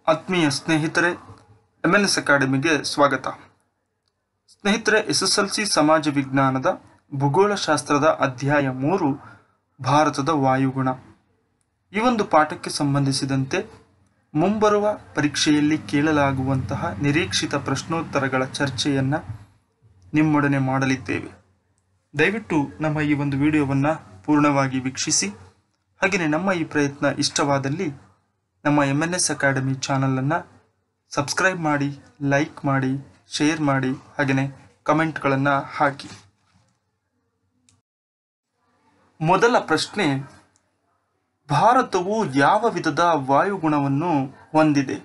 ಆತ್ಮೀಯ ಸ್ನೇಹಿತರೆ M N S ಅಕಾಡೆಮಿಗೆ ಸ್ವಾಗತ ಸ್ನೇಹಿತರೆ ಎಸ್ ಎಸ್ ಎಲ್ ಸಿ ಸಮಾಜ ವಿಜ್ಞಾನದ ಭೂಗೋಳಶಾಸ್ತ್ರದ ಅಧ್ಯಾಯ ಮೂರು ಭಾರತದ ವಾಯುಗುಣ ಈ ಒಂದು ಪಾಠಕ್ಕೆ ಸಂಬಂಧಿಸಿದಂತೆ ಮುಂಬರುವ ಪರೀಕ್ಷೆಯಲ್ಲಿ ಕೇಳಲಾಗುವಂತಹ ನಿರೀಕ್ಷಿತ ಪ್ರಶ್ನೋತ್ತರಗಳ ಚರ್ಚೆಯನ್ನು ನಿಮ್ಮೊಡನೆ ಮಾಡಲಿದ್ದೇವೆ ದಯವಿಟ್ಟು ನಮ್ಮ ಈ ಒಂದು ವಿಡಿಯೋವನ್ನು ಪೂರ್ಣವಾಗಿ ವೀಕ್ಷಿಸಿ ಹಾಗೆಯೇ ನಮ್ಮ ಈ ಪ್ರಯತ್ನ ಇಷ್ಟವಾದಲ್ಲಿ ನಮ್ಮ ಎಮ್ ಎನ್ ಎಸ್ ಅಕಾಡೆಮಿ ಚಾನಲನ್ನು ಸಬ್ಸ್ಕ್ರೈಬ್ ಮಾಡಿ ಲೈಕ್ ಮಾಡಿ ಶೇರ್ ಮಾಡಿ ಹಾಗೆಯೇ ಕಮೆಂಟ್ಗಳನ್ನು ಹಾಕಿ ಮೊದಲ ಪ್ರಶ್ನೆ ಭಾರತವು ಯಾವ ವಿಧದ ವಾಯುಗುಣವನ್ನು ಹೊಂದಿದೆ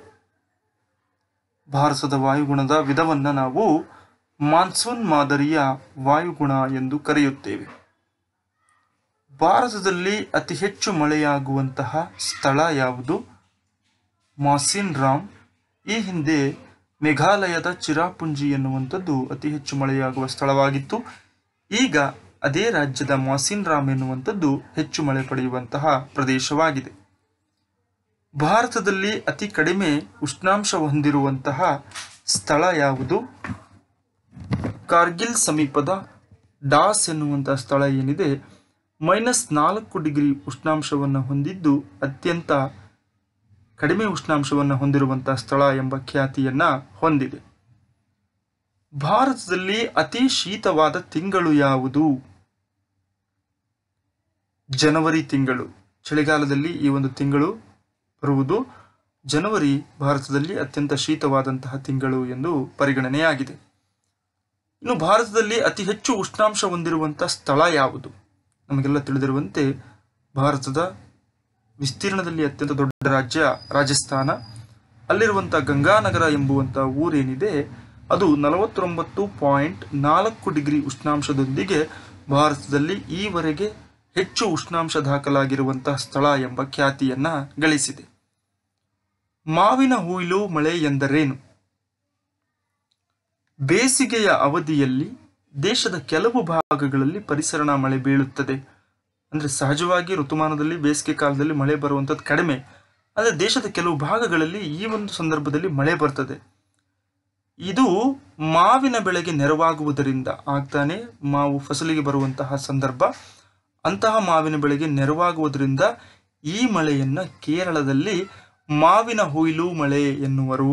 ಭಾರತದ ವಾಯುಗುಣದ ವಿಧವನ್ನು ನಾವು ಮಾನ್ಸೂನ್ ಮಾದರಿಯ ವಾಯುಗುಣ ಎಂದು ಕರೆಯುತ್ತೇವೆ ಭಾರತದಲ್ಲಿ ಅತಿ ಹೆಚ್ಚು ಮಳೆಯಾಗುವಂತಹ ಸ್ಥಳ ಯಾವುದು ಮಾಸಿನ್ ರಾಮ್ ಈ ಹಿಂದೆ ಮೇಘಾಲಯದ ಚಿರಾಪುಂಜಿ ಎನ್ನುವಂಥದ್ದು ಅತಿ ಹೆಚ್ಚು ಮಳೆಯಾಗುವ ಸ್ಥಳವಾಗಿತ್ತು ಈಗ ಅದೇ ರಾಜ್ಯದ ಮಾಸಿನ್ ರಾಮ್ ಎನ್ನುವಂಥದ್ದು ಹೆಚ್ಚು ಮಳೆ ಪಡೆಯುವಂತಹ ಪ್ರದೇಶವಾಗಿದೆ ಭಾರತದಲ್ಲಿ ಅತಿ ಕಡಿಮೆ ಉಷ್ಣಾಂಶ ಹೊಂದಿರುವಂತಹ ಸ್ಥಳ ಯಾವುದು ಕಾರ್ಗಿಲ್ ಸಮೀಪದ ಡಾಸ್ ಎನ್ನುವಂತಹ ಸ್ಥಳ ಏನಿದೆ ಮೈನಸ್ ನಾಲ್ಕು ಡಿಗ್ರಿ ಉಷ್ಣಾಂಶವನ್ನು ಹೊಂದಿದ್ದು ಅತ್ಯಂತ ಕಡಿಮೆ ಉಷ್ಣಾಂಶವನ್ನು ಹೊಂದಿರುವಂತಹ ಸ್ಥಳ ಎಂಬ ಖ್ಯಾತಿಯನ್ನ ಹೊಂದಿದೆ ಭಾರತದಲ್ಲಿ ಅತಿ ಶೀತವಾದ ತಿಂಗಳು ಯಾವುದು ಜನವರಿ ತಿಂಗಳು ಚಳಿಗಾಲದಲ್ಲಿ ಈ ಒಂದು ತಿಂಗಳು ಬರುವುದು ಜನವರಿ ಭಾರತದಲ್ಲಿ ಅತ್ಯಂತ ಶೀತವಾದಂತಹ ತಿಂಗಳು ಎಂದು ಪರಿಗಣನೆಯಾಗಿದೆ ಇನ್ನು ಭಾರತದಲ್ಲಿ ಅತಿ ಹೆಚ್ಚು ಉಷ್ಣಾಂಶ ಹೊಂದಿರುವಂತಹ ಸ್ಥಳ ಯಾವುದು ನಮಗೆಲ್ಲ ತಿಳಿದಿರುವಂತೆ ಭಾರತದ ವಿಸ್ತೀರ್ಣದಲ್ಲಿ ಅತ್ಯಂತ ದೊಡ್ಡ ರಾಜ್ಯ ರಾಜಸ್ಥಾನ ಅಲ್ಲಿರುವಂಥ ಗಂಗಾನಗರ ಎಂಬುವಂಥ ಊರೇನಿದೆ ಅದು ನಲವತ್ತೊಂಬತ್ತು ಪಾಯಿಂಟ್ ನಾಲ್ಕು ಡಿಗ್ರಿ ಉಷ್ಣಾಂಶದೊಂದಿಗೆ ಭಾರತದಲ್ಲಿ ಈವರೆಗೆ ಹೆಚ್ಚು ಉಷ್ಣಾಂಶ ದಾಖಲಾಗಿರುವಂತಹ ಸ್ಥಳ ಎಂಬ ಖ್ಯಾತಿಯನ್ನ ಗಳಿಸಿದೆ ಮಾವಿನ ಹುಯಿಲು ಮಳೆ ಎಂದರೇನು ಬೇಸಿಗೆಯ ಅವಧಿಯಲ್ಲಿ ದೇಶದ ಕೆಲವು ಭಾಗಗಳಲ್ಲಿ ಪರಿಸರಣ ಮಳೆ ಬೀಳುತ್ತದೆ ಅಂದ್ರೆ ಸಹಜವಾಗಿ ಋತುಮಾನದಲ್ಲಿ ಬೇಸಿಗೆ ಕಾಲದಲ್ಲಿ ಮಳೆ ಬರುವಂಥದ್ದು ಕಡಿಮೆ ಆದರೆ ದೇಶದ ಕೆಲವು ಭಾಗಗಳಲ್ಲಿ ಈ ಒಂದು ಸಂದರ್ಭದಲ್ಲಿ ಮಳೆ ಬರ್ತದೆ ಇದು ಮಾವಿನ ಬೆಳೆಗೆ ನೆರವಾಗುವುದರಿಂದ ಆಗ್ತಾನೆ ಮಾವು ಫಸಲಿಗೆ ಬರುವಂತಹ ಸಂದರ್ಭ ಅಂತಹ ಮಾವಿನ ಬೆಳೆಗೆ ನೆರವಾಗುವುದರಿಂದ ಈ ಮಳೆಯನ್ನ ಕೇರಳದಲ್ಲಿ ಮಾವಿನ ಹುಯಿಲು ಮಳೆ ಎನ್ನುವರು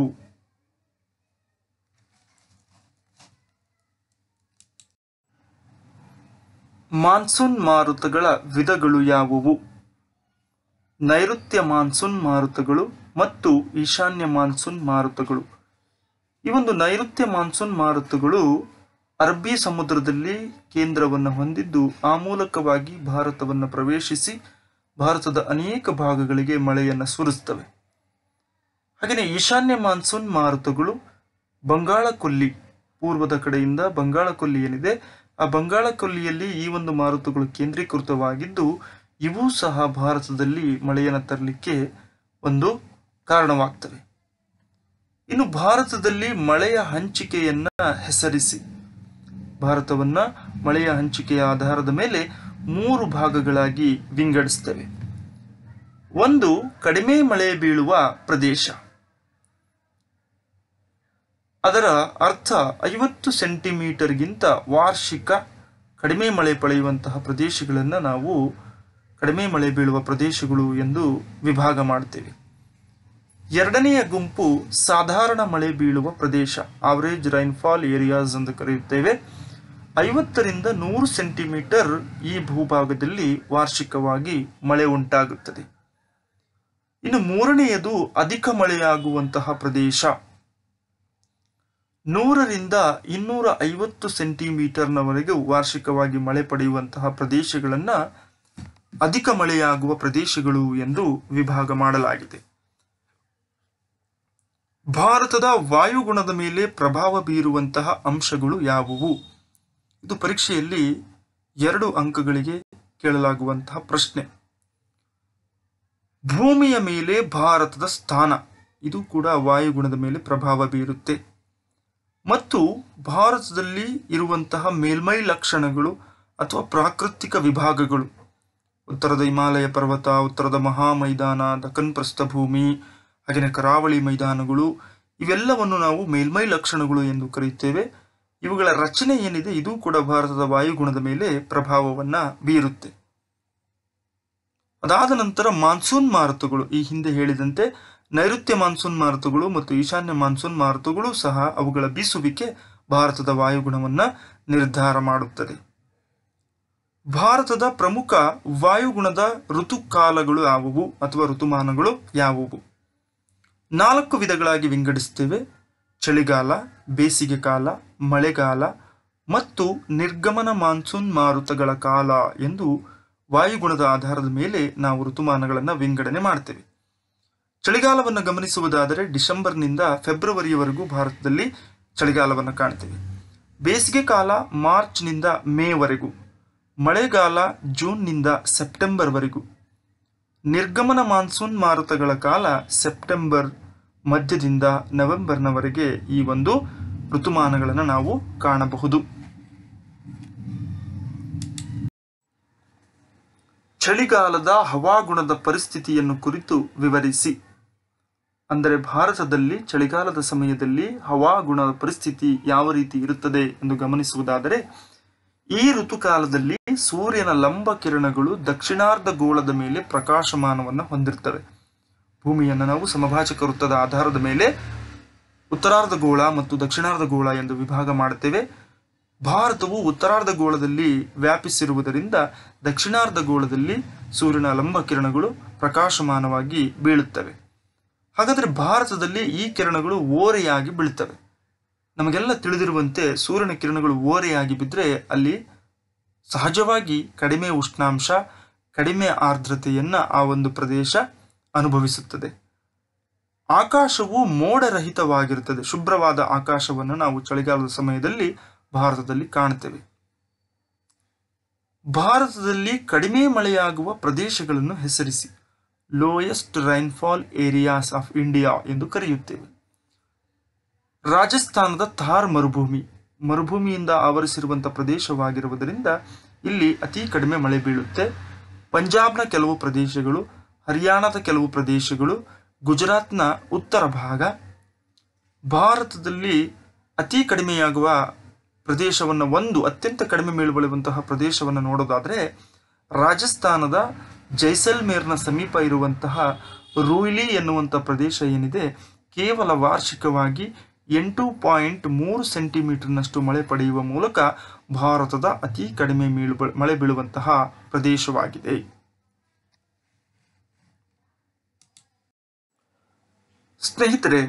ಮಾನ್ಸೂನ್ ಮಾರುತಗಳ ವಿಧಗಳು ಯಾವುವು ನೈಋತ್ಯ ಮಾನ್ಸೂನ್ ಮಾರುತಗಳು ಮತ್ತು ಈಶಾನ್ಯ ಮಾನ್ಸೂನ್ ಮಾರುತಗಳು ಈ ಒಂದು ನೈಋತ್ಯ ಮಾನ್ಸೂನ್ ಮಾರುತಗಳು ಅರಬ್ಬಿ ಸಮುದ್ರದಲ್ಲಿ ಕೇಂದ್ರವನ್ನು ಹೊಂದಿದ್ದು ಆ ಮೂಲಕವಾಗಿ ಭಾರತವನ್ನು ಪ್ರವೇಶಿಸಿ ಭಾರತದ ಅನೇಕ ಭಾಗಗಳಿಗೆ ಮಳೆಯನ್ನು ಸುರಿಸ್ತವೆ ಹಾಗೆಯೇ ಈಶಾನ್ಯ ಮಾನ್ಸೂನ್ ಮಾರುತಗಳು ಬಂಗಾಳ ಕೊಲ್ಲಿ ಪೂರ್ವದ ಕಡೆಯಿಂದ ಬಂಗಾಳ ಕೊಲ್ಲಿ ಏನಿದೆ ಆ ಬಂಗಾಳ ಕೊಲ್ಲಿಯಲ್ಲಿ ಈ ಒಂದು ಮಾರುತಗಳು ಕೇಂದ್ರೀಕೃತವಾಗಿದ್ದು ಇವೂ ಸಹ ಭಾರತದಲ್ಲಿ ಮಳೆಯನ್ನು ತರಲಿಕ್ಕೆ ಒಂದು ಕಾರಣವಾಗ್ತವೆ ಇನ್ನು ಭಾರತದಲ್ಲಿ ಮಳೆಯ ಹಂಚಿಕೆಯನ್ನ ಹೆಸರಿಸಿ ಭಾರತವನ್ನ ಮಳೆಯ ಹಂಚಿಕೆಯ ಆಧಾರದ ಮೇಲೆ ಮೂರು ಭಾಗಗಳಾಗಿ ವಿಂಗಡಿಸ್ತೇವೆ ಒಂದು ಕಡಿಮೆ ಮಳೆ ಬೀಳುವ ಪ್ರದೇಶ ಅದರ ಅರ್ಥ ಐವತ್ತು ಸೆಂಟಿಮೀಟರ್ಗಿಂತ ವಾರ್ಷಿಕ ಕಡಿಮೆ ಮಳೆ ಪಡೆಯುವಂತಹ ಪ್ರದೇಶಗಳನ್ನು ನಾವು ಕಡಿಮೆ ಮಳೆ ಬೀಳುವ ಪ್ರದೇಶಗಳು ಎಂದು ವಿಭಾಗ ಮಾಡ್ತೇವೆ ಎರಡನೆಯ ಗುಂಪು ಸಾಧಾರಣ ಮಳೆ ಬೀಳುವ ಪ್ರದೇಶ ಆವರೇಜ್ ರೈನ್ಫಾಲ್ ಏರಿಯಾಸ್ ಎಂದು ಕರೆಯುತ್ತೇವೆ ಐವತ್ತರಿಂದ ನೂರು ಸೆಂಟಿಮೀಟರ್ ಈ ಭೂಭಾಗದಲ್ಲಿ ವಾರ್ಷಿಕವಾಗಿ ಮಳೆ ಉಂಟಾಗುತ್ತದೆ ಇನ್ನು ಮೂರನೆಯದು ಅಧಿಕ ಮಳೆಯಾಗುವಂತಹ ಪ್ರದೇಶ ನೂರರಿಂದ ಇನ್ನೂರ ಐವತ್ತು ಸೆಂಟಿಮೀಟರ್ನವರೆಗೆ ವಾರ್ಷಿಕವಾಗಿ ಮಳೆ ಪಡೆಯುವಂತಹ ಪ್ರದೇಶಗಳನ್ನ ಅಧಿಕ ಮಳೆಯಾಗುವ ಪ್ರದೇಶಗಳು ಎಂದು ವಿಭಾಗ ಮಾಡಲಾಗಿದೆ ಭಾರತದ ವಾಯುಗುಣದ ಮೇಲೆ ಪ್ರಭಾವ ಬೀರುವಂತಹ ಅಂಶಗಳು ಯಾವುವು ಇದು ಪರೀಕ್ಷೆಯಲ್ಲಿ ಎರಡು ಅಂಕಗಳಿಗೆ ಕೇಳಲಾಗುವಂತಹ ಪ್ರಶ್ನೆ ಭೂಮಿಯ ಮೇಲೆ ಭಾರತದ ಸ್ಥಾನ ಇದು ಕೂಡ ವಾಯುಗುಣದ ಮೇಲೆ ಪ್ರಭಾವ ಬೀರುತ್ತೆ ಮತ್ತು ಭಾರತದಲ್ಲಿ ಇರುವಂತಹ ಮೇಲ್ಮೈ ಲಕ್ಷಣಗಳು ಅಥವಾ ಪ್ರಾಕೃತಿಕ ವಿಭಾಗಗಳು ಉತ್ತರದ ಹಿಮಾಲಯ ಪರ್ವತ ಉತ್ತರದ ಮಹಾ ಮೈದಾನ ದಖನ್ ಪ್ರಸ್ಥಭೂಮಿ ಹಾಗೆಯೇ ಕರಾವಳಿ ಮೈದಾನಗಳು ಇವೆಲ್ಲವನ್ನು ನಾವು ಮೇಲ್ಮೈ ಲಕ್ಷಣಗಳು ಎಂದು ಕರೆಯುತ್ತೇವೆ ಇವುಗಳ ರಚನೆ ಏನಿದೆ ಇದು ಕೂಡ ಭಾರತದ ವಾಯುಗುಣದ ಮೇಲೆ ಪ್ರಭಾವವನ್ನ ಬೀರುತ್ತೆ ಅದಾದ ನಂತರ ಮಾನ್ಸೂನ್ ಮಾರುತಗಳು ಈ ಹಿಂದೆ ಹೇಳಿದಂತೆ ನೈಋತ್ಯ ಮಾನ್ಸೂನ್ ಮಾರುತಗಳು ಮತ್ತು ಈಶಾನ್ಯ ಮಾನ್ಸೂನ್ ಮಾರುತಗಳು ಸಹ ಅವುಗಳ ಬೀಸುವಿಕೆ ಭಾರತದ ವಾಯುಗುಣವನ್ನ ನಿರ್ಧಾರ ಮಾಡುತ್ತದೆ ಭಾರತದ ಪ್ರಮುಖ ವಾಯುಗುಣದ ಋತುಕಾಲಗಳು ಯಾವುವು ಅಥವಾ ಋತುಮಾನಗಳು ಯಾವುವು ನಾಲ್ಕು ವಿಧಗಳಾಗಿ ವಿಂಗಡಿಸ್ತೇವೆ ಚಳಿಗಾಲ ಬೇಸಿಗೆ ಕಾಲ ಮಳೆಗಾಲ ಮತ್ತು ನಿರ್ಗಮನ ಮಾನ್ಸೂನ್ ಮಾರುತಗಳ ಕಾಲ ಎಂದು ವಾಯುಗುಣದ ಆಧಾರದ ಮೇಲೆ ನಾವು ಋತುಮಾನಗಳನ್ನು ವಿಂಗಡಣೆ ಮಾಡ್ತೇವೆ ಚಳಿಗಾಲವನ್ನು ಗಮನಿಸುವುದಾದರೆ ಡಿಸೆಂಬರ್ನಿಂದ ಫೆಬ್ರವರಿಯವರೆಗೂ ಭಾರತದಲ್ಲಿ ಚಳಿಗಾಲವನ್ನು ಕಾಣ್ತೇವೆ ಬೇಸಿಗೆ ಕಾಲ ಮಾರ್ಚ್ನಿಂದ ಮೇವರೆಗೂ ಮಳೆಗಾಲ ಜೂನ್ನಿಂದ ಸೆಪ್ಟೆಂಬರ್ವರೆಗೂ ನಿರ್ಗಮನ ಮಾನ್ಸೂನ್ ಮಾರುತಗಳ ಕಾಲ ಸೆಪ್ಟೆಂಬರ್ ಮಧ್ಯದಿಂದ ನವೆಂಬರ್ನವರೆಗೆ ಈ ಒಂದು ಋತುಮಾನಗಳನ್ನು ನಾವು ಕಾಣಬಹುದು ಚಳಿಗಾಲದ ಹವಾಗುಣದ ಪರಿಸ್ಥಿತಿಯನ್ನು ಕುರಿತು ವಿವರಿಸಿ ಅಂದರೆ ಭಾರತದಲ್ಲಿ ಚಳಿಗಾಲದ ಸಮಯದಲ್ಲಿ ಹವಾಗುಣದ ಪರಿಸ್ಥಿತಿ ಯಾವ ರೀತಿ ಇರುತ್ತದೆ ಎಂದು ಗಮನಿಸುವುದಾದರೆ ಈ ಋತುಕಾಲದಲ್ಲಿ ಸೂರ್ಯನ ಲಂಬ ಕಿರಣಗಳು ದಕ್ಷಿಣಾರ್ಧ ಗೋಳದ ಮೇಲೆ ಪ್ರಕಾಶಮಾನವನ್ನು ಹೊಂದಿರ್ತವೆ ಭೂಮಿಯನ್ನು ನಾವು ಸಮಭಾಜಕ ವೃತ್ತದ ಆಧಾರದ ಮೇಲೆ ಉತ್ತರಾರ್ಧ ಗೋಳ ಮತ್ತು ದಕ್ಷಿಣಾರ್ಧ ಗೋಳ ಎಂದು ವಿಭಾಗ ಮಾಡುತ್ತೇವೆ ಭಾರತವು ಉತ್ತರಾರ್ಧ ಗೋಳದಲ್ಲಿ ವ್ಯಾಪಿಸಿರುವುದರಿಂದ ದಕ್ಷಿಣಾರ್ಧ ಗೋಳದಲ್ಲಿ ಸೂರ್ಯನ ಲಂಬ ಕಿರಣಗಳು ಪ್ರಕಾಶಮಾನವಾಗಿ ಬೀಳುತ್ತವೆ ಹಾಗಾದರೆ ಭಾರತದಲ್ಲಿ ಈ ಕಿರಣಗಳು ಓರೆಯಾಗಿ ಬೀಳುತ್ತವೆ ನಮಗೆಲ್ಲ ತಿಳಿದಿರುವಂತೆ ಸೂರ್ಯನ ಕಿರಣಗಳು ಓರೆಯಾಗಿ ಬಿದ್ದರೆ ಅಲ್ಲಿ ಸಹಜವಾಗಿ ಕಡಿಮೆ ಉಷ್ಣಾಂಶ ಕಡಿಮೆ ಆರ್ದ್ರತೆಯನ್ನ ಆ ಒಂದು ಪ್ರದೇಶ ಅನುಭವಿಸುತ್ತದೆ ಆಕಾಶವು ಮೋಡರಹಿತವಾಗಿರುತ್ತದೆ ಶುಭ್ರವಾದ ಆಕಾಶವನ್ನು ನಾವು ಚಳಿಗಾಲದ ಸಮಯದಲ್ಲಿ ಭಾರತದಲ್ಲಿ ಕಾಣುತ್ತೇವೆ ಭಾರತದಲ್ಲಿ ಕಡಿಮೆ ಮಳೆಯಾಗುವ ಪ್ರದೇಶಗಳನ್ನು ಹೆಸರಿಸಿ lowest rainfall areas of India ಎಂದು ಕರೆಯುತ್ತೇವೆ ರಾಜಸ್ಥಾನದ ಥಾರ್ ಮರುಭೂಮಿ ಮರುಭೂಮಿಯಿಂದ ಆವರಿಸಿರುವಂತಹ ಪ್ರದೇಶವಾಗಿರುವುದರಿಂದ ಇಲ್ಲಿ ಅತಿ ಕಡಿಮೆ ಮಳೆ ಬೀಳುತ್ತೆ ಪಂಜಾಬ್ನ ಕೆಲವು ಪ್ರದೇಶಗಳು ಹರಿಯಾಣದ ಕೆಲವು ಪ್ರದೇಶಗಳು ಗುಜರಾತ್ನ ಉತ್ತರ ಭಾಗ ಭಾರತದಲ್ಲಿ ಅತಿ ಕಡಿಮೆಯಾಗುವ ಪ್ರದೇಶವನ್ನು ಒಂದು ಅತ್ಯಂತ ಕಡಿಮೆ ಬೀಳುವಂತಹ ಪ್ರದೇಶವನ್ನು ನೋಡೋದಾದರೆ ರಾಜಸ್ಥಾನದ ಜೈಸಲ್ಮೇರ್ನ ಸಮೀಪ ಇರುವಂತಹ ರೂಯ್ಲಿ ಎನ್ನುವಂಥ ಪ್ರದೇಶ ಏನಿದೆ ಕೇವಲ ವಾರ್ಷಿಕವಾಗಿ ಎಂಟು ಪಾಯಿಂಟ್ ಮೂರು ಸೆಂಟಿಮೀಟರ್ನಷ್ಟು ಮಳೆ ಪಡೆಯುವ ಮೂಲಕ ಭಾರತದ ಅತಿ ಕಡಿಮೆ ಮೀಳು ಮಳೆ ಬೀಳುವಂತಹ ಪ್ರದೇಶವಾಗಿದೆ ಸ್ನೇಹಿತರೆ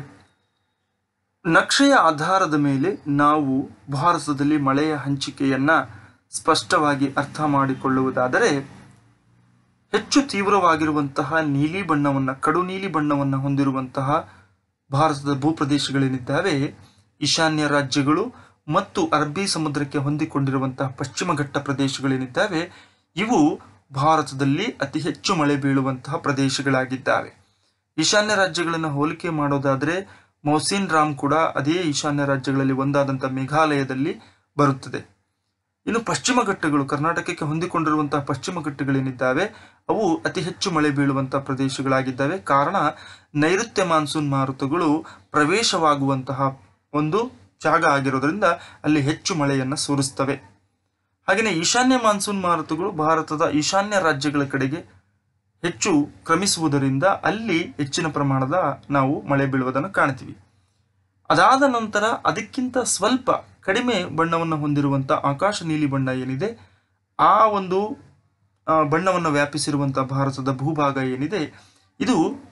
ನಕ್ಷೆಯ ಆಧಾರದ ಮೇಲೆ ನಾವು ಭಾರತದಲ್ಲಿ ಮಳೆಯ ಹಂಚಿಕೆಯನ್ನ ಸ್ಪಷ್ಟವಾಗಿ ಅರ್ಥ ಮಾಡಿಕೊಳ್ಳುವುದಾದರೆ ಹೆಚ್ಚು ತೀವ್ರವಾಗಿರುವಂತಹ ನೀಲಿ ಬಣ್ಣವನ್ನು ಕಡು ನೀಲಿ ಬಣ್ಣವನ್ನು ಹೊಂದಿರುವಂತಹ ಭಾರತದ ಭೂಪ್ರದೇಶಗಳೇನಿದ್ದಾವೆ ಈಶಾನ್ಯ ರಾಜ್ಯಗಳು ಮತ್ತು ಅರಬ್ಬಿ ಸಮುದ್ರಕ್ಕೆ ಹೊಂದಿಕೊಂಡಿರುವಂತಹ ಪಶ್ಚಿಮ ಘಟ್ಟ ಪ್ರದೇಶಗಳೇನಿದ್ದಾವೆ ಇವು ಭಾರತದಲ್ಲಿ ಅತಿ ಹೆಚ್ಚು ಮಳೆ ಬೀಳುವಂತಹ ಪ್ರದೇಶಗಳಾಗಿದ್ದಾವೆ ಈಶಾನ್ಯ ರಾಜ್ಯಗಳನ್ನು ಹೋಲಿಕೆ ಮಾಡೋದಾದರೆ ಮೌಸಿನ್ ರಾಮ್ ಕೂಡ ಅದೇ ಈಶಾನ್ಯ ರಾಜ್ಯಗಳಲ್ಲಿ ಒಂದಾದಂಥ ಮೇಘಾಲಯದಲ್ಲಿ ಬರುತ್ತದೆ ಇನ್ನು ಪಶ್ಚಿಮ ಘಟ್ಟಗಳು ಕರ್ನಾಟಕಕ್ಕೆ ಹೊಂದಿಕೊಂಡಿರುವಂತಹ ಪಶ್ಚಿಮ ಘಟ್ಟಗಳೇನಿದ್ದಾವೆ ಅವು ಅತಿ ಹೆಚ್ಚು ಮಳೆ ಬೀಳುವಂತಹ ಪ್ರದೇಶಗಳಾಗಿದ್ದಾವೆ ಕಾರಣ ನೈಋತ್ಯ ಮಾನ್ಸೂನ್ ಮಾರುತಗಳು ಪ್ರವೇಶವಾಗುವಂತಹ ಒಂದು ಜಾಗ ಆಗಿರೋದ್ರಿಂದ ಅಲ್ಲಿ ಹೆಚ್ಚು ಮಳೆಯನ್ನು ಸುರಿಸ್ತವೆ ಹಾಗೆಯೇ ಈಶಾನ್ಯ ಮಾನ್ಸೂನ್ ಮಾರುತಗಳು ಭಾರತದ ಈಶಾನ್ಯ ರಾಜ್ಯಗಳ ಕಡೆಗೆ ಹೆಚ್ಚು ಕ್ರಮಿಸುವುದರಿಂದ ಅಲ್ಲಿ ಹೆಚ್ಚಿನ ಪ್ರಮಾಣದ ನಾವು ಮಳೆ ಬೀಳುವುದನ್ನು ಕಾಣ್ತೀವಿ ಅದಾದ ನಂತರ ಅದಕ್ಕಿಂತ ಸ್ವಲ್ಪ ಕಡಿಮೆ ಬಣ್ಣವನ್ನು ಹೊಂದಿರುವಂಥ ಆಕಾಶ ನೀಲಿ ಬಣ್ಣ ಏನಿದೆ ಆ ಒಂದು ಆ, ಬಣ್ಣವನ್ನು ವ್ಯಾಪಿಸಿರುವಂತಹ ಭಾರತದ ಭೂಭಾಗ ಏನಿದೆ ಇದು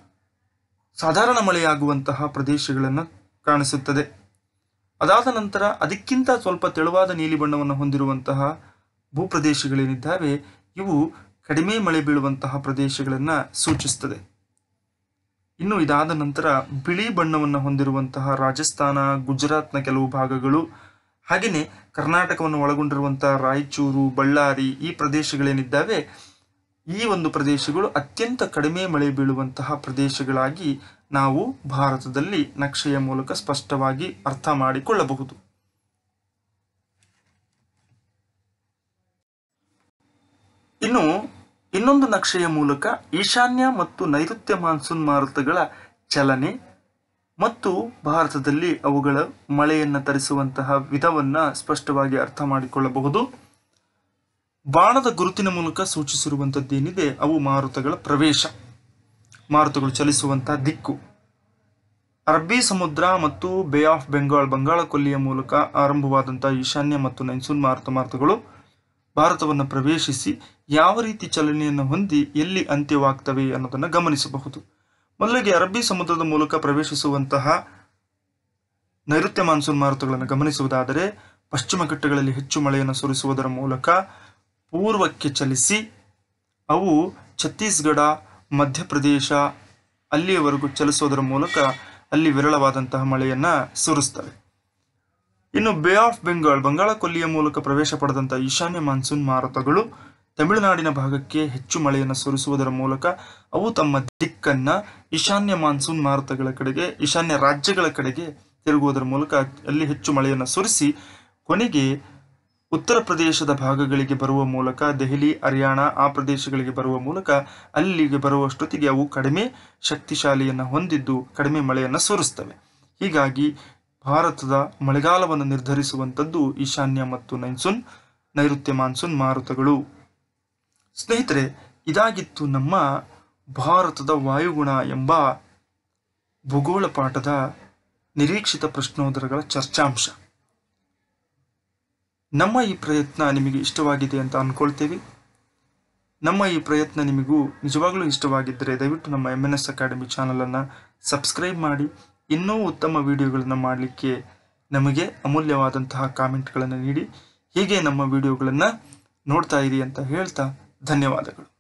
ಸಾಧಾರಣ ಮಳೆಯಾಗುವಂತಹ ಪ್ರದೇಶಗಳನ್ನು ಕಾಣಿಸುತ್ತದೆ ಅದಾದ ನಂತರ ಅದಕ್ಕಿಂತ ಸ್ವಲ್ಪ ತೆಳುವಾದ ನೀಲಿ ಬಣ್ಣವನ್ನು ಹೊಂದಿರುವಂತಹ ಭೂಪ್ರದೇಶಗಳೇನಿದ್ದಾವೆ ಇವು ಕಡಿಮೆ ಮಳೆ ಬೀಳುವಂತಹ ಪ್ರದೇಶಗಳನ್ನು ಸೂಚಿಸ್ತದೆ ಇನ್ನು ಇದಾದ ನಂತರ ಬಿಳಿ ಬಣ್ಣವನ್ನು ಹೊಂದಿರುವಂತಹ ರಾಜಸ್ಥಾನ ಗುಜರಾತ್ನ ಕೆಲವು ಭಾಗಗಳು ಹಾಗೆಯೇ ಕರ್ನಾಟಕವನ್ನು ಒಳಗೊಂಡಿರುವಂತಹ ರಾಯಚೂರು ಬಳ್ಳಾರಿ ಈ ಪ್ರದೇಶಗಳೇನಿದ್ದಾವೆ ಈ ಒಂದು ಪ್ರದೇಶಗಳು ಅತ್ಯಂತ ಕಡಿಮೆ ಮಳೆ ಬೀಳುವಂತಹ ಪ್ರದೇಶಗಳಾಗಿ ನಾವು ಭಾರತದಲ್ಲಿ ನಕ್ಷೆಯ ಮೂಲಕ ಸ್ಪಷ್ಟವಾಗಿ ಅರ್ಥ ಮಾಡಿಕೊಳ್ಳಬಹುದು ಇನ್ನು ಇನ್ನೊಂದು ನಕ್ಷೆಯ ಮೂಲಕ ಈಶಾನ್ಯ ಮತ್ತು ನೈಋತ್ಯ ಮಾನ್ಸೂನ್ ಮಾರುತಗಳ ಚಲನೆ ಮತ್ತು ಭಾರತದಲ್ಲಿ ಅವುಗಳ ಮಳೆಯನ್ನು ತರಿಸುವಂತಹ ವಿಧವನ್ನು ಸ್ಪಷ್ಟವಾಗಿ ಅರ್ಥ ಮಾಡಿಕೊಳ್ಳಬಹುದು ಬಾಣದ ಗುರುತಿನ ಮೂಲಕ ಸೂಚಿಸಿರುವಂಥದ್ದೇನಿದೆ ಅವು ಮಾರುತಗಳ ಪ್ರವೇಶ ಮಾರುತಗಳು ಚಲಿಸುವಂತಹ ದಿಕ್ಕು ಅರಬ್ಬಿ ಸಮುದ್ರ ಮತ್ತು ಬೇ ಆಫ್ ಬೆಂಗಾಲ್ ಬಂಗಾಳ ಕೊಲ್ಲಿಯ ಮೂಲಕ ಆರಂಭವಾದಂತಹ ಈಶಾನ್ಯ ಮತ್ತು ನೈನ್ಸೂನ್ ಮಾರುತ ಮಾರುತಗಳು ಭಾರತವನ್ನು ಪ್ರವೇಶಿಸಿ ಯಾವ ರೀತಿ ಚಲನೆಯನ್ನು ಹೊಂದಿ ಎಲ್ಲಿ ಅಂತ್ಯವಾಗ್ತವೆ ಅನ್ನೋದನ್ನು ಗಮನಿಸಬಹುದು ಮೊದಲಿಗೆ ಅರಬ್ಬಿ ಸಮುದ್ರದ ಮೂಲಕ ಪ್ರವೇಶಿಸುವಂತಹ ನೈಋತ್ಯ ಮಾನ್ಸೂನ್ ಮಾರುತಗಳನ್ನು ಗಮನಿಸುವುದಾದರೆ ಪಶ್ಚಿಮ ಘಟ್ಟಗಳಲ್ಲಿ ಹೆಚ್ಚು ಮಳೆಯನ್ನು ಸುರಿಸುವುದರ ಮೂಲಕ ಪೂರ್ವಕ್ಕೆ ಚಲಿಸಿ ಅವು ಛತ್ತೀಸ್ಗಢ ಮಧ್ಯಪ್ರದೇಶ ಅಲ್ಲಿಯವರೆಗೂ ಚಲಿಸೋದರ ಮೂಲಕ ಅಲ್ಲಿ ವಿರಳವಾದಂತಹ ಮಳೆಯನ್ನು ಸುರಿಸ್ತವೆ ಇನ್ನು ಬೇ ಆಫ್ ಬೆಂಗಾಲ್ ಬಂಗಾಳ ಕೊಲ್ಲಿಯ ಮೂಲಕ ಪ್ರವೇಶ ಪಡೆದಂತಹ ಈಶಾನ್ಯ ಮಾನ್ಸೂನ್ ಮಾರುತಗಳು ತಮಿಳುನಾಡಿನ ಭಾಗಕ್ಕೆ ಹೆಚ್ಚು ಮಳೆಯನ್ನು ಸುರಿಸುವುದರ ಮೂಲಕ ಅವು ತಮ್ಮ ದಿಕ್ಕನ್ನ ಈಶಾನ್ಯ ಮಾನ್ಸೂನ್ ಮಾರುತಗಳ ಕಡೆಗೆ ಈಶಾನ್ಯ ರಾಜ್ಯಗಳ ಕಡೆಗೆ ತಿರುಗುವುದರ ಮೂಲಕ ಅಲ್ಲಿ ಹೆಚ್ಚು ಮಳೆಯನ್ನು ಸುರಿಸಿ ಕೊನೆಗೆ ಉತ್ತರ ಪ್ರದೇಶದ ಭಾಗಗಳಿಗೆ ಬರುವ ಮೂಲಕ ದೆಹಲಿ ಹರಿಯಾಣ ಆ ಪ್ರದೇಶಗಳಿಗೆ ಬರುವ ಮೂಲಕ ಅಲ್ಲಿಗೆ ಬರುವಷ್ಟೊತ್ತಿಗೆ ಅವು ಕಡಿಮೆ ಶಕ್ತಿಶಾಲಿಯನ್ನು ಹೊಂದಿದ್ದು ಕಡಿಮೆ ಮಳೆಯನ್ನು ಸುರಿಸ್ತವೆ ಹೀಗಾಗಿ ಭಾರತದ ಮಳೆಗಾಲವನ್ನು ನಿರ್ಧರಿಸುವಂಥದ್ದು ಈಶಾನ್ಯ ಮತ್ತು ನೈನ್ಸೂನ್ ನೈಋತ್ಯ ಮಾನ್ಸೂನ್ ಮಾರುತಗಳು ಸ್ನೇಹಿತರೆ ಇದಾಗಿತ್ತು ನಮ್ಮ ಭಾರತದ ವಾಯುಗುಣ ಎಂಬ ಭೂಗೋಳ ಪಾಠದ ನಿರೀಕ್ಷಿತ ಪ್ರಶ್ನೋತ್ತರಗಳ ಚರ್ಚಾಂಶ ನಮ್ಮ ಈ ಪ್ರಯತ್ನ ನಿಮಗೆ ಇಷ್ಟವಾಗಿದೆ ಅಂತ ಅಂದ್ಕೊಳ್ತೇವೆ ನಮ್ಮ ಈ ಪ್ರಯತ್ನ ನಿಮಗೂ ನಿಜವಾಗ್ಲೂ ಇಷ್ಟವಾಗಿದ್ದರೆ ದಯವಿಟ್ಟು ನಮ್ಮ ಎಮ್ ಎನ್ ಎಸ್ ಅಕಾಡೆಮಿ ಚಾನಲನ್ನು ಸಬ್ಸ್ಕ್ರೈಬ್ ಮಾಡಿ ಇನ್ನೂ ಉತ್ತಮ ವಿಡಿಯೋಗಳನ್ನು ಮಾಡಲಿಕ್ಕೆ ನಮಗೆ ಅಮೂಲ್ಯವಾದಂತಹ ಕಾಮೆಂಟ್ಗಳನ್ನು ನೀಡಿ ಹೀಗೆ ನಮ್ಮ ವಿಡಿಯೋಗಳನ್ನು ನೋಡ್ತಾ ಇರಿ ಅಂತ ಹೇಳ್ತಾ ಧನ್ಯವಾದಗಳು